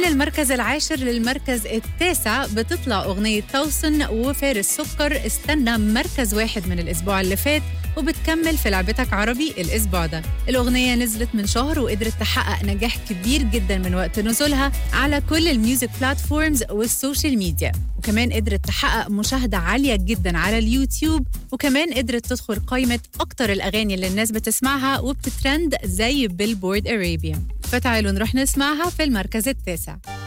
المركز العاشر للمركز التاسع بتطلع أغنية توسن وفارس سكر استنى مركز واحد من الأسبوع اللي فات وبتكمل في لعبتك عربي الأسبوع ده الأغنية نزلت من شهر وقدرت تحقق نجاح كبير جدا من وقت نزولها على كل الميوزك بلاتفورمز والسوشيال ميديا وكمان قدرت تحقق مشاهدة عالية جدا على اليوتيوب وكمان قدرت تدخل قائمة أكتر الأغاني اللي الناس بتسمعها وبتترند زي بيلبورد أرابيا فتعالوا نروح نسمعها في المركز التاسع